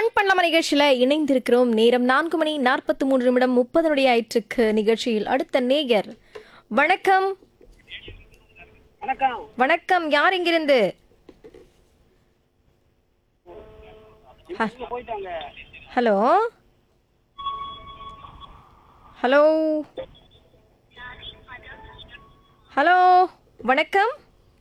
Fun பண்ணலாமா நிகழ்ச்சியில இணைந்திருக்கிறோம் நேரம் நான்கு மணி நாற்பத்தி மூன்று நிமிடம் முப்பது நொடி ஆயிற்றுக்கு நிகழ்ச்சியில் அடுத்த நேயர் வணக்கம் வணக்கம் வணக்கம் யார் இங்கிருந்து ஹ- இங்க போயிட்டாங்க ஹலோ ஹலோ ஹலோ வணக்கம்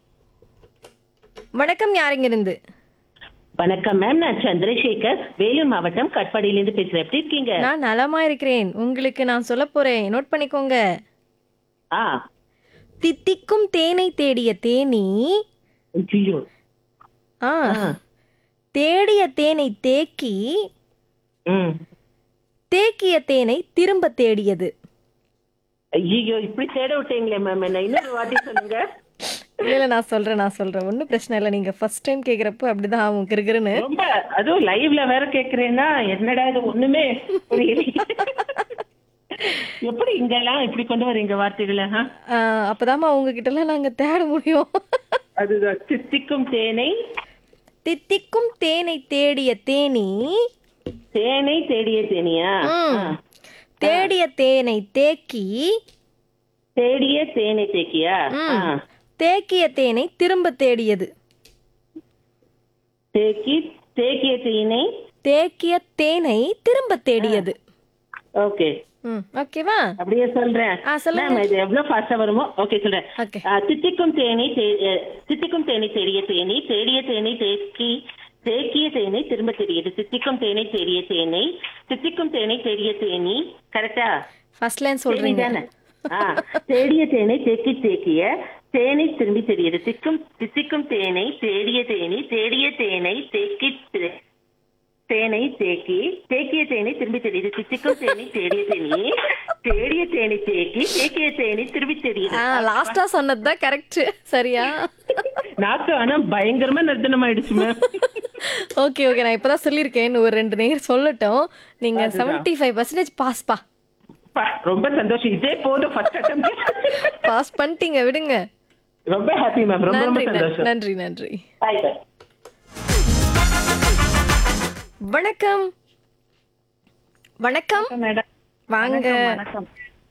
வணக்கம் யார் இங்கிருந்து வணக்கம் மேம் நான் சந்திரசேகர் வேலூர் மாவட்டம் கட்பாடியிலிருந்து பேசுறேன் எப்படி இருக்கீங்க நான் நலமா இருக்கிறேன் உங்களுக்கு நான் சொல்ல போறேன் நோட் பண்ணிக்கோங்க ஆ தித்திக்கும் தேனை தேடிய தேனி ஐயோ ஆ ஆ. தேடிய தேனை தேக்கி ம் தேக்கிய தேனை திரும்ப தேடியது ஐயோ இப்படி தேட விட்டீங்களே மேம் என்ன இன்னொரு வாட்டி சொல்லுங்க இல்ல இல்ல நான் சொல்றேன் நான் சொல்றேன் ஒன்றும் பிரச்சனை இல்லை நீங்க ஃபர்ஸ்ட் டைம் கேக்குறப்போ அப்படிதான் ஆகும் கிருகிருன்னு ரொம்ப அதுவும் லைவ்ல வேற கேக்குறேன்னா என்னடா இது ஒண்ணுமே புரியல எப்படி இங்கெல்லாம் இப்படி கொண்டு வரீங்க வார்த்தைகளை ஆ? ஆ, அப்பதாம்மா உங்ககிட்ட எல்லாம் நாங்க தேட முடியும் அதுதான் சித்திக்கும் தேனை தித்திக்கும் தேனை தேடிய தேனி தேனை தேடிய தேனியா ம். ஆ. தேடிய தேனை தேக்கி தேடிய தேனை தேக்கியா ம். ஆ. தேக்கிய தேனை திரும்ப தேடியது தேக்கி தேக்கிய தேனை தேக்கிய தேனை திரும்ப தேடியது ஓகே ம் ஓகேவா அப்படியே சொல்றேன் ஆ, சொல்லுங்க. மேம் இது எவ்வளவு ஃபாஸ்டா வருமோ ஓகே சொல்றேன் ஓகே ஆ, தித்திக்கும் தேனி தே- அ, தித்திக்கும் தேனி தேடிய தேனி தேடிய தேனை தேக்கி தேக்கிய தேனை திரும்ப தேடியது தித்திக்கும் தேனை தேடிய தேனை தித்திக்கும் தேனை தேடிய தேனி கரெக்டா ஃபர்ஸ்ட் லைன் சொல்றீங்க தானே ஆ, தேடிய தேனை தேக்கி தேக்கிய தேனை திரும்பி தெரியது திக்கும் தித்திக்கும் தேனை தேடிய தேனி தேடிய தேனை தேக்கி தே- தேனை தேக்கி தேக்கிய தேனை திரும்பி தெரியுது தித்திக்கும் தேனை தேடிய தேனி தேடிய தேனை தேக்கி தேக்கிய தேனை திரும்பி தெரியுது ஆ லாஸ்டா சொன்னது தான் கரெக்ட் சரியா நாக்கு ஆனா பயங்கரமா நர்த்தனம் ஆயிடுச்சு மேம் ஓகே ஓகே நான் இப்பதான் சொல்லியிருக்கேன் இன்னும் ஒரு ரெண்டு நேரம் சொல்லட்டும் நீங்க செவன்டி ஃபைவ் பர்சன்டேஜ் பாஸ்பா ரொம்ப சந்தோஷம் இதே போதும் ஃபர்ஸ்ட் அட்டம் பாஸ் பண்ணிட்டீங்க விடுங்க ரொம்ப ஹாப்பி மேம் ரொம்ப ரொம்ப நன்றி நன்றி, சந்தோஷம் நன்றி நன்றி பாய் பாய் வணக்கம் வணக்கம் மேடம் வாங்க வணக்கம்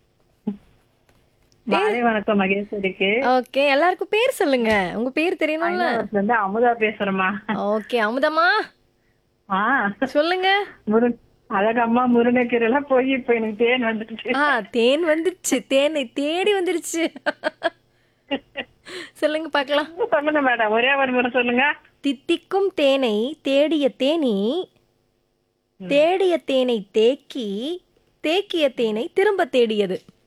மாலை வணக்கம் மகேஸ்வரிக்கு ஓகே எல்லாருக்கும் பேர் சொல்லுங்க உங்க பேர் தெரியணும்ல ஐநாவரத்துல இருந்து அமுதா பேசுறேம்மா ஓகே அமுதமா ஆ சொல்லுங்க முருங் அழகம்மா முருங்கைக்கீரை எல்லாம் போய் இப்ப எனக்கு தேன் வந்துடுச்சு ஆ தேன் வந்துருச்சு தேனை தேடி வந்துருச்சு சொல்லுங்க பார்க்கலாம் சொல்லுங்க மேடம் ஒரே ஒரு முறை சொல்லுங்க தித்திக்கும் தேனை தேடிய தேனி தேடிய தேனை தேக்கி தேக்கிய தேனை திரும்ப தேடியது